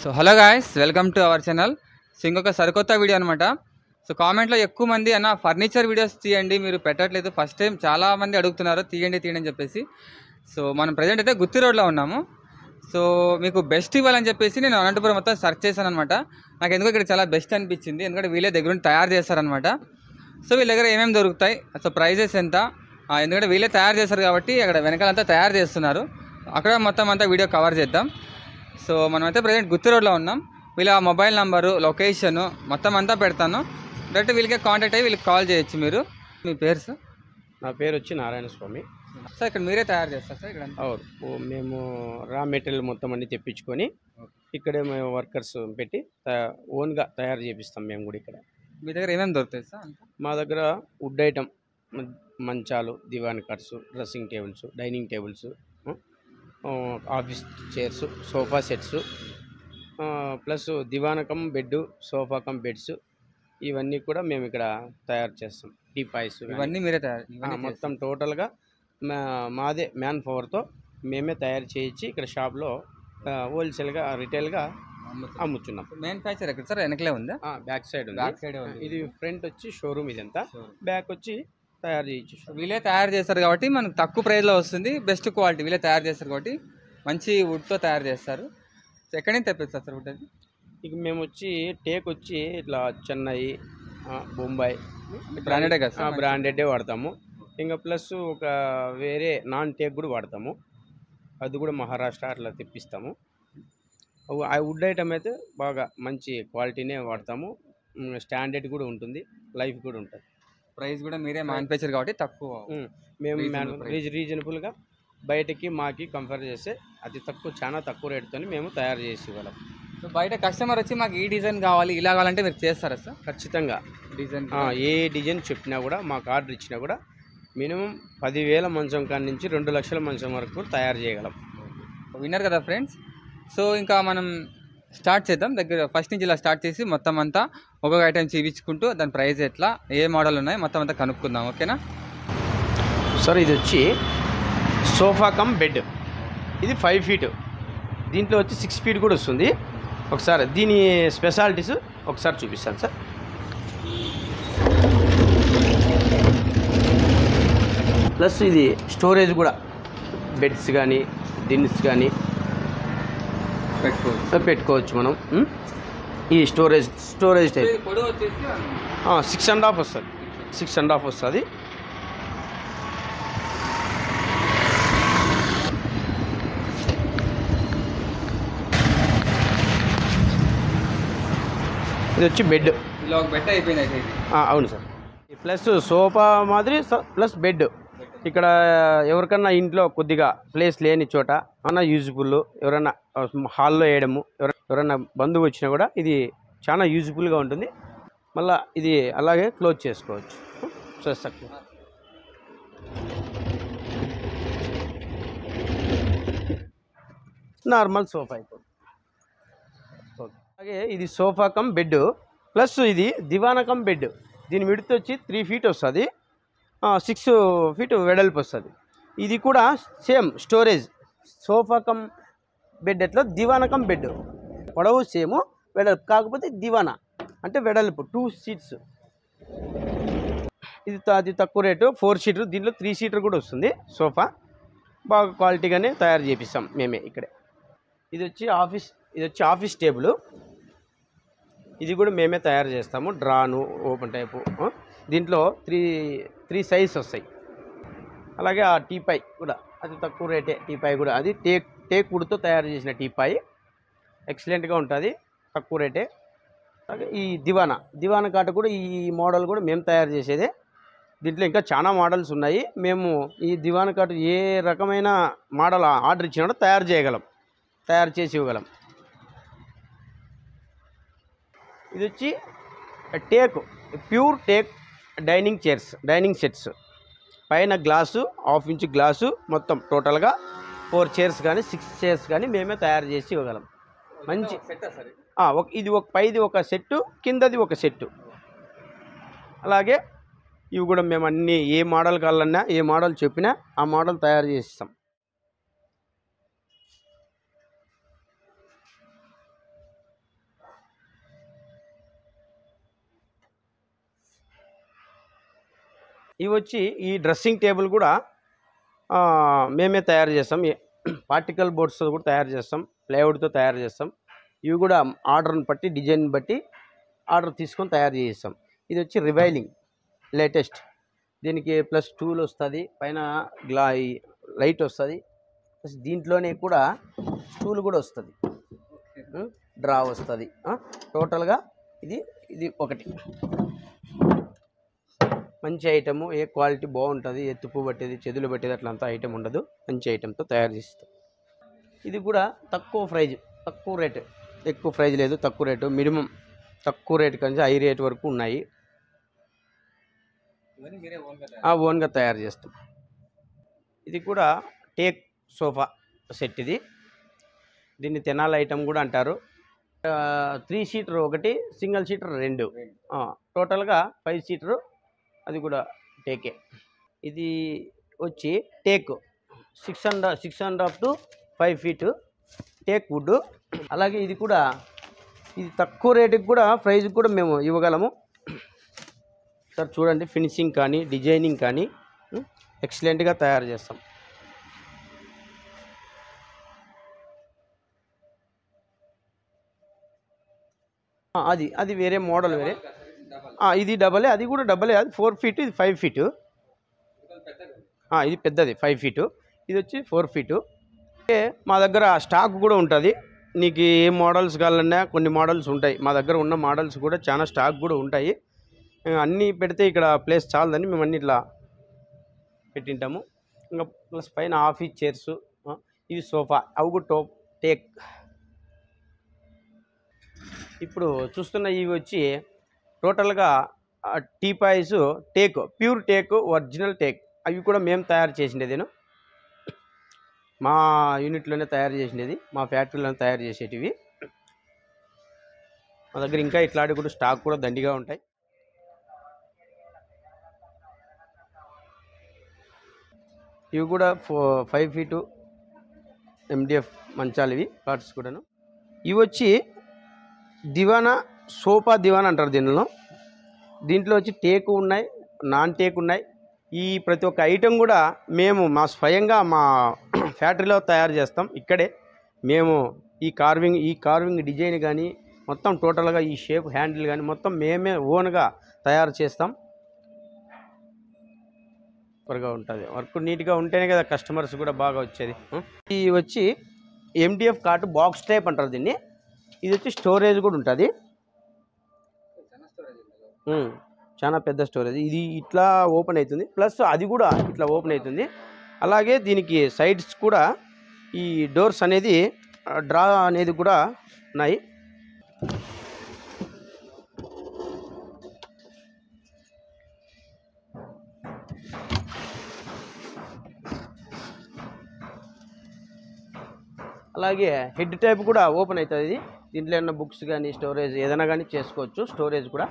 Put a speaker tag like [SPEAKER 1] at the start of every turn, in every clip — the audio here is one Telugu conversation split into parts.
[SPEAKER 1] So hello guys welcome to our channel so ఇంకొక సరికొత్త వీడియో అనమాట సో కామెంట్లో ఎక్కువ మంది అన్న ఫర్నిచర్ వీడియోస్ తీయండి మీరు పెట్టట్లేదు ఫస్ట్ టైం చాలా మంది అడుగుతున్నారు తీయండి తీయండి అని చెప్పేసి సో మనం ప్రజెంట్ అయితే గుత్తి రోడ్లో ఉన్నాము సో మీకు బెస్ట్ ఇవ్వాలని చెప్పేసి నేను అనంతపురం మొత్తం సెర్చ్ చేశాను అనమాట నాకు ఎందుకో ఇక్కడ చాలా బెస్ట్ అనిపించింది ఎందుకంటే వీళ్ళే దగ్గర నుండి తయారు చేస్తారనమాట సో వీళ్ళ దగ్గర ఏమేమి దొరుకుతాయి సో ప్రైజెస్ ఎంత ఆ, ఎందుకంటే వీళ్ళే తయారు చేస్తారు కాబట్టి అక్కడ వెనకాలంతా తయారు చేస్తున్నారు అక్కడ మొత్తం అంతా వీడియో కవర్ చేద్దాం సో మనమైతే ప్రజెంట్ గుత్తి రోడ్లో ఉన్నాం వీళ్ళ మొబైల్ నంబరు లొకేషను మొత్తం అంతా పెడతాను డైరెక్ట్ వీళ్ళకే కాంటాక్ట్ అయ్యి వీళ్ళకి కాల్ చేయొచ్చు మీరు మీ పేరు సార్
[SPEAKER 2] నా పేరు వచ్చి నారాయణ స్వామి
[SPEAKER 1] సార్ ఇక్కడ మీరే తయారు చేస్తారు సార్ ఇక్కడ
[SPEAKER 2] అవును ఓ మేము రా మెటీరియల్ మొత్తం అన్ని తెప్పించుకొని ఇక్కడే మేము వర్కర్స్ పెట్టి త- ఓన్గా తయారు చేపిస్తాం మేము కూడా ఇక్కడ
[SPEAKER 1] మీ దగ్గర ఏమేమి దొరుకుతాయి సార్ అంతా
[SPEAKER 2] మా దగ్గర వుడ్ ఐటమ్ మ- మంచాలు divan cots dressing tables dining tables office chairs sofa sets plus దివానకం బెడ్ సోఫా కమ్ బెడ్స్ ఇవన్నీ కూడా మేము ఇక్కడ తయారు చేస్తాం టీపాయ్స్
[SPEAKER 1] ఇవన్నీ మీరే తయారు
[SPEAKER 2] ఆ,
[SPEAKER 1] ఇవన్నీ
[SPEAKER 2] మొత్తం టోటల్గా మా మాదే మ్యాన్ పవర్తో మేమే తయారు చేయించి ఇక్కడ షాప్లో హోల్సేల్గా రిటైల్గా అమ్ముతున్నాం
[SPEAKER 1] మ్యానుఫ్యాక్చర్ ఎక్కడ సార్ వెనకలే ఉందా
[SPEAKER 2] బ్యాక్ సైడ్ ఉంది
[SPEAKER 1] బ్యాక్ సైడ్ ఉంది
[SPEAKER 2] ఇది ఫ్రంట్ వచ్చి షోరూమ్ ఇదంతా బ్యాక్ వచ్చి తయారు చేయొచ్చు
[SPEAKER 1] వీళ్ళే తయారు చేస్తారు కాబట్టి మనకు తక్కువ ప్రైస్లో వస్తుంది బెస్ట్ క్వాలిటీ వీళ్ళే తయారు చేస్తారు కాబట్టి మంచి వుడ్తో తయారు చేస్తారు సో ఎక్కడి నుంచి తెప్పిస్తారు సార్ వుడ్ అది
[SPEAKER 2] ఇక మేము వచ్చి టేక్ వచ్చి ఇట్లా చెన్నై ఆ, బొంబాయి
[SPEAKER 1] బ్రాండెడే కదా సార్
[SPEAKER 2] బ్రాండెడే వాడతాము ఇంకా ప్లస్ ఒక వేరే నాన్ టేక్ కూడా వాడతాము అది కూడా మహారాష్ట్ర అట్లా తెప్పిస్తాము అవు- ఆ వుడ్ ఐటమ్ అయితే బాగా మంచి క్వాలిటీనే వాడతాము ఉమ్, స్టాండర్డ్ కూడా ఉంటుంది లైఫ్ కూడా ఉంటుంది
[SPEAKER 1] ప్రైస్ కూడా మీరే మ్యానుఫ్యాక్చర్ కాబట్టి తక్కువ
[SPEAKER 2] ఉమ్, మేము
[SPEAKER 1] Reasonable price.
[SPEAKER 2] రీజ రీజనబుల్గా బయటకి మాకి కంపేర్ చేస్తే అతి తక్కువ చాలా తక్కువ రేటుతో మేము తయారు చేసి ఇవ్వగలం
[SPEAKER 1] సో బయట కస్టమర్ వచ్చి మాకు ఈ డిజైన్ కావాలి ఇలా కావాలంటే మీరు చేస్తారా సార్
[SPEAKER 2] ఖచ్చితంగా
[SPEAKER 1] డిజైన్
[SPEAKER 2] ఆ, ఏ డిజైన్ చెప్పినా కూడా మాకు ఆర్డర్ ఇచ్చినా కూడా మినిమం పదివేల మంచం కాడి నుంచి రెండు లక్షల మంచం వరకు తయారు చేయగలం
[SPEAKER 1] విన్నారు కదా ఫ్రెండ్స్ సో ఇంకా మనం స్టార్ట్ చేద్దాం దగ్గర ఫస్ట్ నుంచి ఇలా స్టార్ట్ చేసి మొత్తం అంతా ఒక్కొక్క ఐటెం చూపించుకుంటూ దాని ప్రైస్ ఎట్లా ఏ మోడల్ ఉన్నాయి మొత్తం అంతా కనుక్కుందాం ఓకేనా
[SPEAKER 2] సార్ ఇది వచ్చి సోఫా కమ్ బెడ్ ఇది ఫైవ్ ఫీట్ దీంట్లో వచ్చి సిక్స్ ఫీట్ కూడా వస్తుంది ఒకసారి దీని స్పెషాలిటీస్ ఒకసారి చూపిస్తాను సార్ ప్లస్ ఇది స్టోరేజ్ కూడా బెడ్స్ కానీ దిన్స్ కానీ
[SPEAKER 1] పెట్టుకోవచ్చు
[SPEAKER 2] పెట్టుకోవచ్చు మనం ఉం? ఈ స్టోరేజ్ స్టోరేజ్ టైప్
[SPEAKER 1] పొడవు వచ్చేసి
[SPEAKER 2] సిక్స్ అండ్ హాఫ్ వస్తుంది సిక్స్ అండ్ హాఫ్ వస్తుంది ఇది వచ్చి బెడ్
[SPEAKER 1] ఇలా ఒక బెడ్ అయిపోయింది అయితే ఇది
[SPEAKER 2] అవును సార్ ప్లస్ సోఫా మాదిరి స- ప్లస్ బెడ్ ఇక్కడ ఎవరికన్నా ఇంట్లో కొద్దిగా ప్లేస్ లేని చోట అన్న యూజ్ఫుల్ ఎవరన్నా హాల్లో వేయడము ఎవర- ఎవరన్నా బంధువు వచ్చినా కూడా ఇది చాలా యూజ్ఫుల్గా ఉంటుంది మళ్ళా ఇది అలాగే క్లోజ్ చేసుకోవచ్చు చేస్తాను నార్మల్ సోఫా అయిపోతుంది ఓకే. అలాగే ఇది సోఫా కమ్ బెడ్ ప్లస్ ఇది దివానా కమ్ బెడ్ దీని విడత వచ్చి త్రీ ఫీట్ వస్తుంది సిక్స్ ఫీట్ వెడల్పు వస్తుంది ఇది కూడా same storage sofa cum bed ఎట్లా దివానా కమ్ బెడ్ పొడవు సేమ్ వెడల్పు కాకపోతే దివానా అంటే వెడల్పు టూ సీట్స్ ఇది త- అది తక్కువ రేటు ఫోర్ సీటర్ దీంట్లో త్రీ సీటర్ కూడా వస్తుంది సోఫా బాగా క్వాలిటీగానే తయారు చేపిస్తాం మేమే ఇక్కడే ఇది వచ్చి ఆఫీస్ ఇది వచ్చి ఆఫీస్ టేబుల్ ఇది కూడా మేమే తయారు చేస్తాము డ్రాను ఓపెన్ టైపు ఆ? దీంట్లో త్రీ త్రీ సైజ్ వస్తాయి అలాగే ఆ టీపాయ్ కూడా అది తక్కువ రేటే టీపాయ్ కూడా అది టేక్ టేక్ వుడ్తో తయారు చేసిన టీపాయ్ ఎక్సలెంట్గా ఉంటుంది తక్కువ రేటే అలాగే ఈ దివానా దివానా కాట కూడా ఈ మోడల్ కూడా మేము తయారు చేసేదే దీంట్లో ఇంకా చాలా మోడల్స్ ఉన్నాయి మేము ఈ దివానా కాటు ఏ రకమైన మోడల్ ఆర్డర్ ఇచ్చినా కూడా తయారు చేయగలం తయారు చేసి ఇవ్వగలం ఇది వచ్చి teak pure teak dining chairs dining sets పైన గ్లాసు హాఫ్ ఇంచ్ గ్లాసు మొత్తం టోటల్గా ఫోర్ చైర్స్ కానీ సిక్స్ చైర్స్ కానీ మేమే తయారు చేసి ఇవ్వగలం మంచి
[SPEAKER 1] సెట్ సార్ ఇది
[SPEAKER 2] ఆ, ఒక ఇది ఒక పైది ఒక సెట్టు కిందది ఒక సెట్టు అలాగే ఇవి కూడా మేము అన్ని ఏ మోడల్ కావాలన్నా ఏ మోడల్ చెప్పినా ఆ మోడల్ తయారు చేసిస్తాం ఇవి వచ్చి ఈ డ్రెస్సింగ్ టేబుల్ కూడా ఆ, మేమే తయారు చేస్తాం పార్టికల్ బోర్డ్స్ కూడా తయారు చేస్తాం ప్లైవుడ్తో తయారు చేస్తాం ఇవి కూడా ఆర్డర్ని బట్టి డిజైన్ బట్టి ఆర్డర్ తీసుకొని తయారు చేస్తాం ఇది వచ్చి రివైలింగ్ లేటెస్ట్ దీనికి ప్లస్ టూల్ వస్తుంది పైన గ్లా లైట్ వస్తుంది ప్లస్ దీంట్లోనే కూడా స్టూల్ కూడా వస్తుంది డ్రా వస్తుంది టోటల్గా ఇది ఇది ఒకటి మంచి ఐటము ఏ క్వాలిటీ బాగుంటుంది ఎత్తుపు పట్టేది చెదులు పట్టేది అట్లా అంతా ఐటమ్ ఉండదు మంచి ఐటెంతో తయారు చేస్తాం ఇది కూడా తక్కువ ప్రైజ్ తక్కువ రేటు ఎక్కువ ప్రైజ్ లేదు తక్కువ రేటు మినిమం తక్కువ రేటు కంటే హై రేట్ వరకు ఉన్నాయి
[SPEAKER 1] ఇవన్నీ మీరే ఓన్గా
[SPEAKER 2] ఆ ఓన్గా తయారు చేస్తాం ఇది కూడా టేక్ సోఫా సెట్ ఇది దీన్ని తెనాలి ఐటమ్ కూడా అంటారు త్రీ సీటర్ ఒకటి సింగిల్ సీటర్ రెండు ఆ, టోటల్గా ఫైవ్ సీటరు అది కూడా టేకే ఇది వచ్చి teak six and six and half to five feet teak wood అలాగే ఇది కూడా ఇది తక్కువ రేటుకి కూడా ప్రైజ్కి కూడా మేము ఇవ్వగలము సార్ చూడండి ఫినిషింగ్ కానీ డిజైనింగ్ కానీ ఎక్సలెంట్గా తయారు చేస్తాం ఆ, అది అది వేరే మోడల్ వేరే ఆ, ఇది డబలే అది కూడా డబలే అది ఫోర్ ఫీట్ ఇది ఫైవ్ ఫీటు ఆ, ఇది పెద్దది ఫైవ్ ఫీటు ఇది వచ్చి ఫోర్ ఫీటు అంటే మా దగ్గర స్టాక్ కూడా ఉంటుంది నీకు ఏ మోడల్స్ కావాలన్నా కొన్ని మోడల్స్ ఉంటాయి మా దగ్గర ఉన్న మోడల్స్ కూడా చాలా స్టాక్ కూడా ఉంటాయి ఆ, అన్నీ పెడితే ఇక్కడ ప్లేస్ చాలదని మేము అన్ని ఇట్లా పెట్టింటాము ఇంకా ప్లస్ పైన ఆఫీస్ చైర్స్ ఇవి సోఫా అవి కూడా టోప్ టేక్ ఇప్పుడు చూస్తున్న ఇవి వచ్చి టోటల్గా teapoys teak pure teak original teak అవి కూడా మేము తయారు చేసిండేదేను మా యూనిట్లోనే తయారు చేసినది మా ఫ్యాక్టరీలోనే తయారు చేసేటివి మా దగ్గర ఇంకా ఇట్లాంటివి కూడా స్టాక్ కూడా దండిగా ఉంటాయి ఇవి కూడా ఫో ఫైవ్ ఫీటు ఎండిఎఫ్ మంచాలు ఇవి కార్డ్స్ కూడాను ఇవి వచ్చి దివానా సోఫా దివానా అంటారు దీనిలో దీంట్లో వచ్చి టేకు ఉన్నాయి నాన్ టేక్ ఉన్నాయి ఈ ప్రతి ఒక్క ఐటెం కూడా మేము మా స్వయంగా మా ఫ్యాక్టరీలో తయారు చేస్తాం ఇక్కడే మేము ఈ కార్వింగ్ ఈ కార్వింగ్ డిజైన్ కానీ మొత్తం టోటల్గా ఈ షేప్ హ్యాండిల్ కానీ మొత్తం మేమే ఓన్గా తయారు చేస్తాం సూపర్గా ఉంటుంది వర్క్ నీట్గా ఉంటేనే కదా కస్టమర్స్ కూడా బాగా వచ్చేది ఇది వచ్చి ఎండిఎఫ్ కార్ట్ బాక్స్ టైప్ అంటారు దీన్ని ఇది వచ్చి స్టోరేజ్ కూడా ఉంటుంది ఉమ్, చాలా పెద్ద స్టోరేజ్ ఇది ఇట్లా ఓపెన్ అవుతుంది ప్లస్ అది కూడా ఇట్లా ఓపెన్ అవుతుంది అలాగే దీనికి సైడ్స్ కూడా ఈ డోర్స్ అనేది డ్రా అనేది కూడా ఉన్నాయి అలాగే హెడ్ టైప్ కూడా ఓపెన్ అవుతుంది ఇది దీంట్లో ఏమైనా బుక్స్ కానీ స్టోరేజ్ ఏదైనా కానీ చేసుకోవచ్చు స్టోరేజ్ కూడా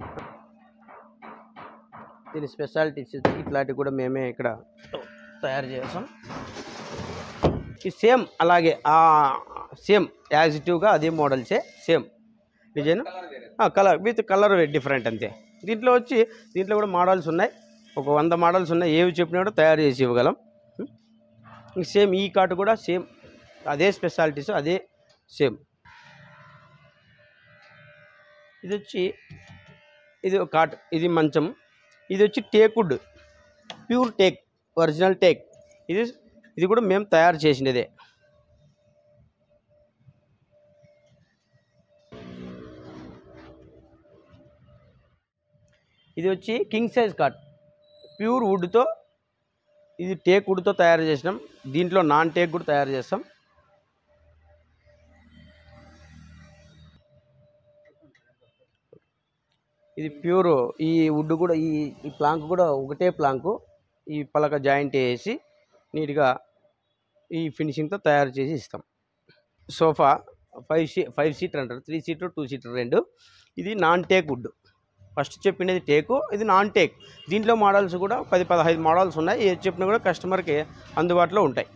[SPEAKER 2] దీని స్పెషాలిటీస్ ఇట్లాంటివి కూడా మేమే ఇక్కడ తయారు చేస్తాం ఈ సేమ్ అలాగే సేమ్ యాజ్ ఇటివ్గా అదే మోడల్సే same design colour with colour different అంతే దీంట్లో వచ్చి దీంట్లో కూడా మోడల్స్ ఉన్నాయి ఒక వంద మోడల్స్ ఉన్నాయి ఏవి చెప్పినా కూడా తయారు చేసి ఇవ్వగలం సేమ్ ఈ కార్ట్ కూడా సేమ్ అదే స్పెషాలిటీస్ అదే సేమ్ ఇది వచ్చి ఇది ఒక కాట్ ఇది మంచం ఇది వచ్చి teak wood pure teak original teak ఇది ఇది కూడా మేము తయారు చేసినదే ఇది వచ్చి కింగ్ సైజ్ కాట్ ప్యూర్ వుడ్తో ఇది టేక్ వుడ్తో తయారు చేసినాం దీంట్లో నాన్ టేక్ కూడా తయారు చేస్తాం ఇది ప్యూర్ ఈ వుడ్ కూడా ఈ ఈ ప్లాంక్ కూడా ఒకటే ప్లాంకు ఈ పలక జాయింట్ వేసి నీట్గా ఈ ఫినిషింగ్తో తయారు చేసి ఇస్తాం sofa five sea five seater అంటారు త్రీ సీటర్ టూ సీటర్ రెండు ఇది నాన్ టేక్ వుడ్ ఫస్ట్ చెప్పినది టేకు ఇది నాన్ టేక్ దీంట్లో మోడల్స్ కూడా పది పదహైదు మోడల్స్ ఉన్నాయి ఏది చెప్పినా కూడా కస్టమర్కి అందుబాటులో ఉంటాయి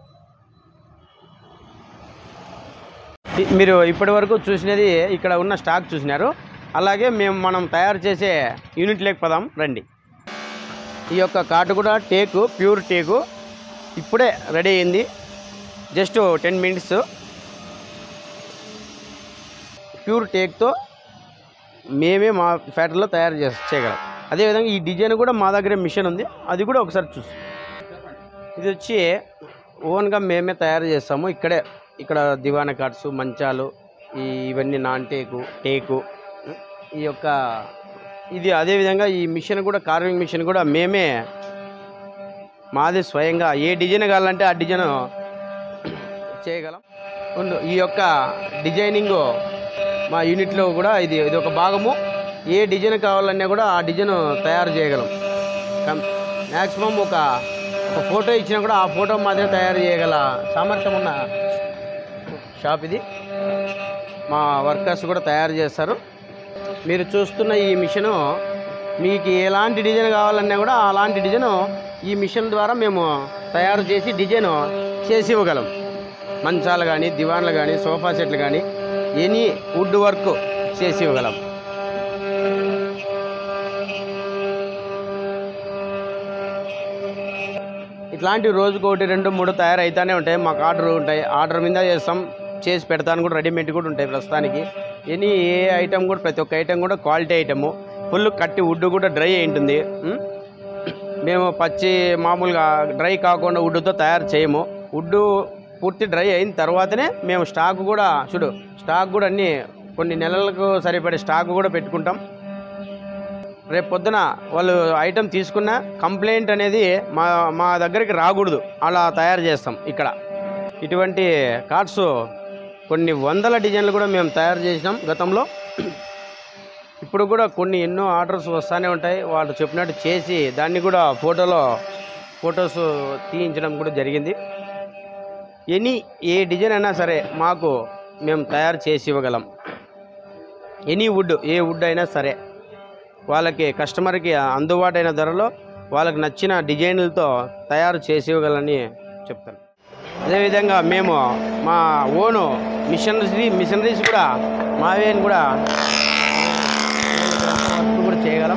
[SPEAKER 2] ఇ- మీరు ఇప్పటి వరకు చూసినది ఇక్కడ ఉన్న స్టాక్ చూసినారు అలాగే మేము మనం తయారు చేసే యూనిట్ లేకపోదాం రండి ఈ యొక్క కాటు కూడా టేకు ప్యూర్ టేకు ఇప్పుడే రెడీ అయింది జస్ట్ టెన్ మినిట్స్ ప్యూర్ టేక్తో మేమే మా ఫ్యాక్టరీలో తయారు చేసి చేయగలం అదేవిధంగా ఈ డిజైన్ కూడా మా దగ్గర మిషన్ ఉంది అది కూడా ఒకసారి చూసి ఇది వచ్చి ఓన్గా మేమే తయారు చేస్తాము ఇక్కడే ఇక్కడ దివానా కార్డ్స్ మంచాలు ఈ ఇవన్నీ నాన్ టేకు టేకు ఈ యొక్క ఇది అదేవిధంగా ఈ మిషన్ కూడా కార్వింగ్ మిషన్ కూడా మేమే మాది స్వయంగా ఏ డిజైన్ కావాలంటే ఆ డిజైన్ చేయగలం ఉండు ఈ యొక్క డిజైనింగ్ మా యూనిట్లో కూడా ఇది ఇది ఒక భాగము ఏ డిజైన్ కావాలన్నా కూడా ఆ డిజైన్ తయారు చేయగలం మ్యాక్సిమం ఒక ఒక ఫోటో ఇచ్చినా కూడా ఆ ఫోటో మాదిరి తయారు చేయగల సామర్థ్యం ఉన్న షాప్ ఇది మా వర్కర్స్ కూడా తయారు చేస్తారు మీరు చూస్తున్న ఈ మిషను మీకు ఎలాంటి డిజైన్ కావాలన్నా కూడా అలాంటి డిజైన్ ఈ మిషన్ ద్వారా మేము తయారు చేసి డిజైన్ చేసి ఇవ్వగలం మంచాలు కానీ దివాన్లు కానీ సోఫా సెట్లు కానీ ఎనీ వుడ్ వర్క్ చేసి ఇవ్వగలం ఇట్లాంటి రోజుకు ఒకటి రెండు మూడు తయారైతేనే ఉంటాయి మాకు ఆర్డర్ ఉంటాయి ఆర్డర్ మీద చేస్తాం చేసి పెడతాను కూడా రెడీమేడ్ కూడా ఉంటాయి ప్రస్తుతానికి ఎనీ ఏ ఐటమ్ కూడా ప్రతి ఒక్క ఐటమ్ కూడా క్వాలిటీ ఐటము ఫుల్ కట్టి వుడ్ కూడా డ్రై అయి ఉంటుంది ఉం? మేము పచ్చి మామూలుగా డ్రై కాకుండా వుడ్తో తయారు చేయము వుడ్ పూర్తి డ్రై అయిన తర్వాతనే మేము స్టాక్ కూడా చూడు స్టాక్ కూడా అన్ని కొన్ని నెలలకు సరిపడే స్టాక్ కూడా పెట్టుకుంటాం రేపు పొద్దున వాళ్ళు ఐటెం తీసుకున్న కంప్లైంట్ అనేది మా మా దగ్గరికి రాకూడదు అలా తయారు చేస్తాం ఇక్కడ ఇటువంటి కార్డ్స్ కొన్ని వందల డిజైన్లు కూడా మేము తయారు చేసినాం గతంలో ఇప్పుడు కూడా కొన్ని ఎన్నో ఆర్డర్స్ వస్తూనే ఉంటాయి వాళ్ళు చెప్పినట్టు చేసి దాన్ని కూడా ఫోటోలో ఫొటోస్ తీయించడం కూడా జరిగింది ఎనీ ఏ డిజైన్ అయినా సరే మాకు మేము తయారు చేసి ఇవ్వగలం ఎనీ వుడ్ ఏ వుడ్ అయినా సరే వాళ్ళకి కస్టమర్కి అందుబాటైన ధరలో వాళ్ళకి నచ్చిన డిజైన్లతో తయారు చేసి ఇవ్వగలని చెప్తాను అదేవిధంగా మేము మా ఓను మిషనరీ మిషనరీస్ కూడా మావే అని కూడా వర్క్ కూడా చేయగలం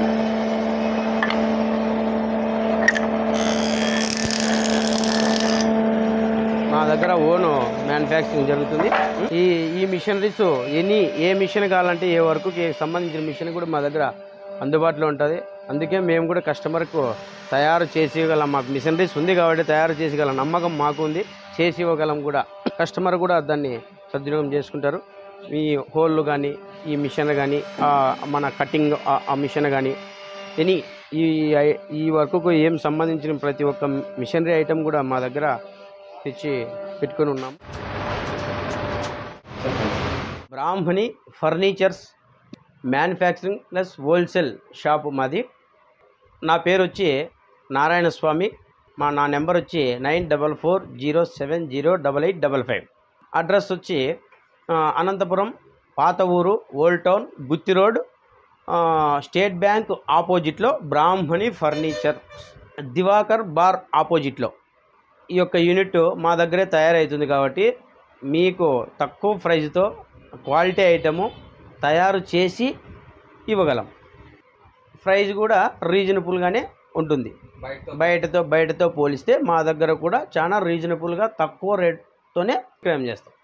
[SPEAKER 2] మా దగ్గర ఓన్ మ్యానుఫ్యాక్చరింగ్ జరుగుతుంది ఈ ఈ మిషనరీస్ ఎనీ ఏ మిషన్ కావాలంటే ఏ వర్క్కి సంబంధించిన మిషన్ కూడా మా దగ్గర అందుబాటులో ఉంటుంది అందుకే మేము కూడా కస్టమర్కు తయారు చేసి ఇవ్వగలం మాకు మిషనరీస్ ఉంది కాబట్టి తయారు చేసేగల నమ్మకం మాకు ఉంది చేసి ఇవ్వగలం కూడా కస్టమర్ కూడా దాన్ని సద్వినియోగం చేసుకుంటారు ఈ హోళ్ళు కానీ ఈ మిషన్ కానీ మన కటింగ్ ఆ- ఆ మిషన్ కానీ ఎనీ ఈ ఐ- ఈ వర్క్కు ఏం సంబంధించిన ప్రతి ఒక్క మిషనరీ ఐటెం కూడా మా దగ్గర తెచ్చి పెట్టుకొని ఉన్నాం Brahmani furnitures manufacturing plus wholesale shop మాది నా పేరు వచ్చి నారాయణ స్వామి మా నా నెంబర్ వచ్చి nine double four zero seven zero double eight double five address వచ్చి ఆ, అనంతపురం పాత ఊరు ఓల్డ్ టౌన్ గుత్తి రోడ్ ఆ, స్టేట్ బ్యాంక్ ఆపోజిట్లో బ్రాహ్మణి ఫర్నిచర్ దివాకర్ బార్ ఆపోజిట్లో ఈ యొక్క యూనిట్ మా దగ్గరే తయారవుతుంది కాబట్టి మీకు తక్కువ ప్రైజ్తో క్వాలిటీ ఐటము తయారు చేసి ఇవ్వగలం ప్రైజ్ కూడా రీజనబుల్గానే ఉంటుంది బయటతో బయటతో పోలిస్తే మా దగ్గర కూడా చాలా రీజనబుల్గా తక్కువ రేట్తోనే క్లెయిమ్ చేస్తాం